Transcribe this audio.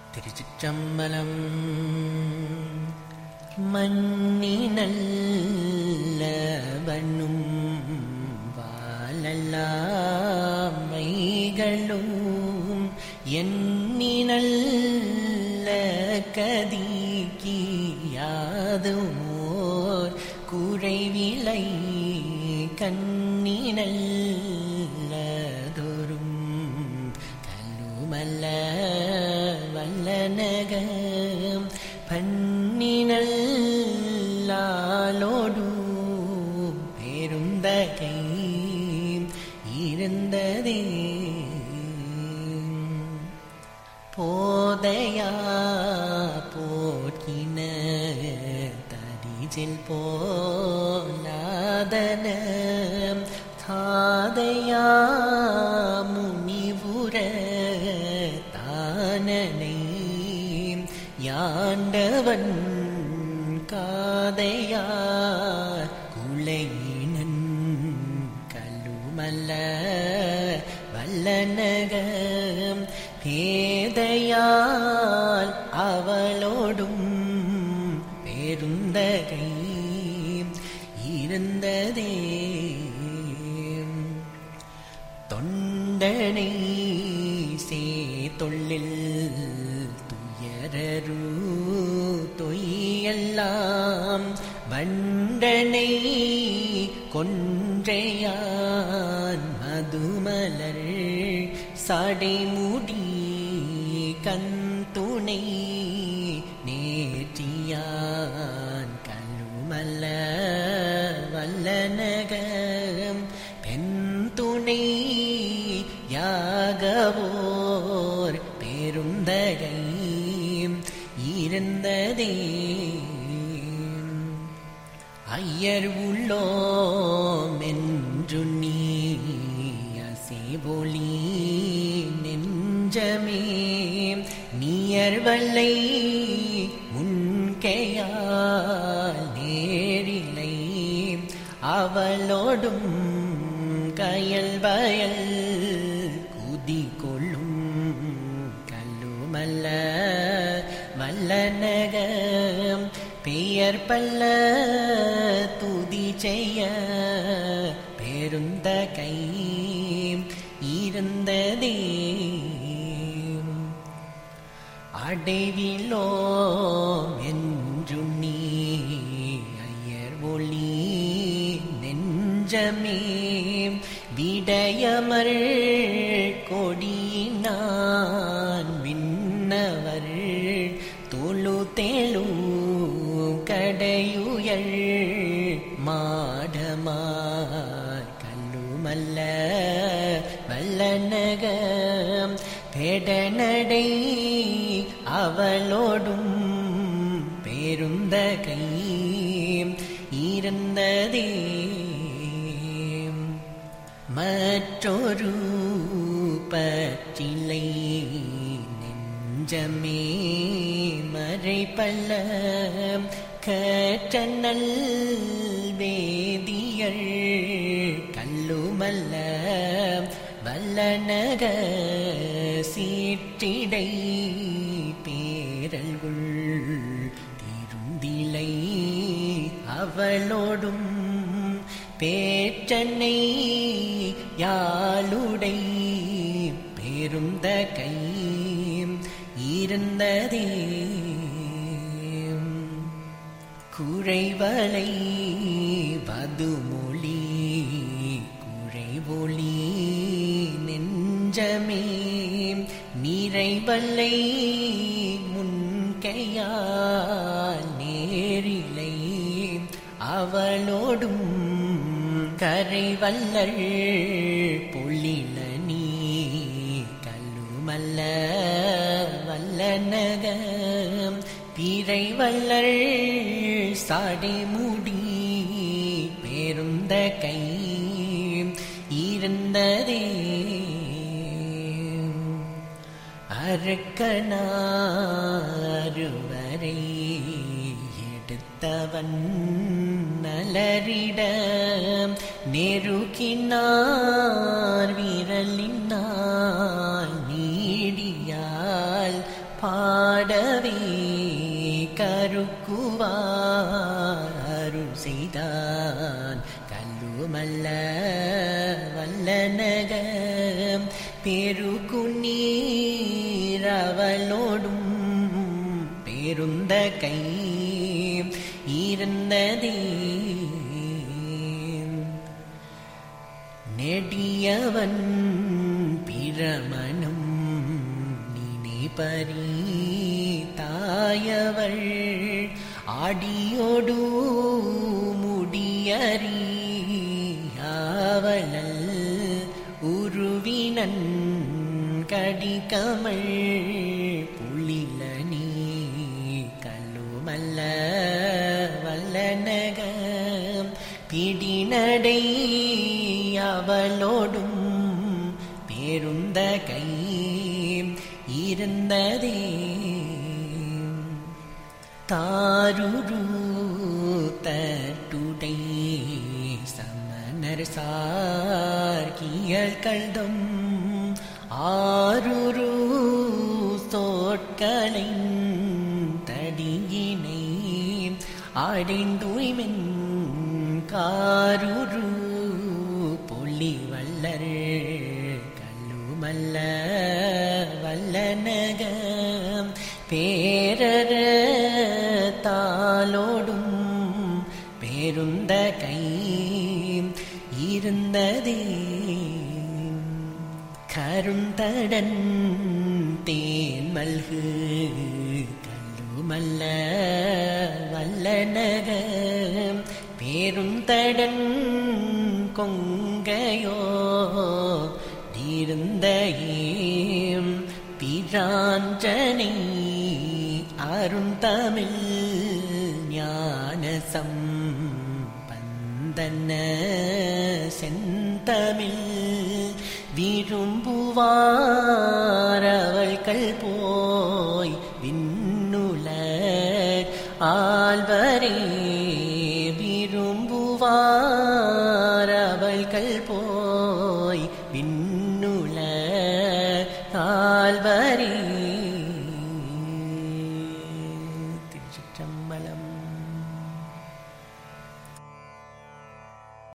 திருச்சிற்றம்பலம் மண்ணினல்லவனும் வாழல்லாமைகளும் எண்ணினல்ல கதிக்கியாதுமோர் குறைவிலை கண்ணினல்லதொரும் கல்லுமல்ல வல்லனகம் பண்ணினல்லாலோடு பெருந்தகை இருந்ததே போதையா போக்கின தரிஜில் போலாதன தாதையா முனிவுர தானனை யாண்டவன் காதையா குலையினன் கல்லுமல்ல வல்லனகம் பேதையால் அவளோடும் பெருந்தகை இருந்ததே தொண்டனை சே தொல்லில் துயரரு தொய்யெல்லாம் வண்டனை கொன்றையான் மதுமலர் சடைமுடி கந்துணை நேற்றியான் கல்லுமல்ல வல்லனகம் பெண் துணை யாகவோர் பெருந்தகை இருந்ததே ஐயர் உள்ளோம் என்று நீ அசைபொலி நெஞ்சமே நீயர்வல்லை முன்கையால் நேரிலை அவளோடும் கயல் வயல் குதி கொள்ளும் கல்லுமல்ல வல்லனகம் பெயர் பல்ல துதி செய்ய பெருந்த கை இருந்ததே அடைவிலோ என்று நீ ஐயர் ஒளி நெஞ்சமே விடயமர் கொடியினான் விண்ணவர் தொழு தேழு கடையுயல் மாடமார் கல்லுமல்ல வல்லனகம் பெடநடை அவளோடும் பெருந்த கை இருந்ததே மற்றொரு பற்றிலை நெஞ்சமே மறைப்பல்ல கற்றனல் வேதியள் கல்லுமல்ல வல்லனக சீற்றிடை பேரல்குள் திருந்திலை அவளோடும் பேற்றனை யாழுடை பெருந்த கை இருந்ததே குறைவலை வதுமொழி குறைவொளி நெஞ்சமே நிறைவல்லை முன்கையால் நேரிலை அவளோடும் கரைவல்லள் பொழில நீ கல்லுமல்ல வல்லனகம் பிறைவல்லள் சாடைமுடி பெருந்த கை இருந்ததே அருக்கனாருவரை எடுத்தவன் நலரிட நெருக்கினார் விரலினால் நீடியால் பாடவே கருக்குவார் அருள் செய்தான் கல்லுமல்ல வல்லனகம் பெருகுநீர் அவளோடும் பேருந்த கை இருந்ததே நெடியவன் பிரமணம் நினை பரி தாயவள் ஆடியோடு முடியறி ஆவலல் உருவினன் கடிகமள் புலில நீ கல்லுமல்ல வல்லனகம் பிடிநடை அவளோடும் பேருந்த கை இருந்ததே தாருரு தட்டுடை சமணர் சார்கியல் கல்தம் ஆருரு தோட்களை தடியினை அடைந்துய்மென் காருரு பொல்லி வல்லர் கல்லுமல்ல வல்லனகம் பேரர தாளோடும் பேருந்த கை இருந்ததே கருந்தடன் தேன் மல்கு கல்லுமல்ல வல்லனகம் பேருந்தடன் கொங்கையோ இருந்த ஏம் பிராஞ்சனை அருந்தமிழ் ஞானசம் பந்தன செந்தமிழ் விரும்புவாரவள்கள் போய் விண்ணுல ஆழ்வரே விரும்புவாரவள்கள் போய் விண்ணுல ஆழ்வரே